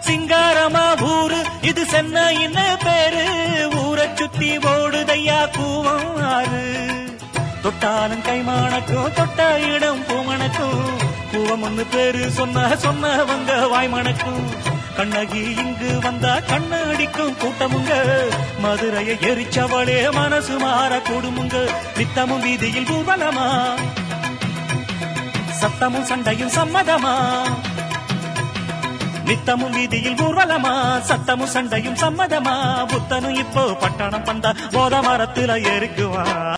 சிங்காரமா ஊரு இது சென்னைன்னு பேரு ஊரை சுத்தி ஓடுதையா கூவம் ஆறு தொட்டாலும் கைமானக்கும் தொட்ட இடம் பூமணக்கும் கூவம் ஒண்ணு பேரு சொன்ன சொன்னவங்க வாய்மணக்கும் கண்ணகி இங்கு வந்தா கண்ணடிக்கும் கூட்டமுங்க மதுரையை எரிச்சவளே மனசு மாற கூடுமுங்க நித்தமும் வீதியில் ஊர்வலமா சத்தமும் சண்டையும் சம்மதமா நித்தமும் வீதியில் ஊர்வலமா சத்தமும் சண்டையும் சம்மதமா புத்தனும் இப்போ பட்டணம் வந்தா போத மரத்துல ஏறிக்குவான்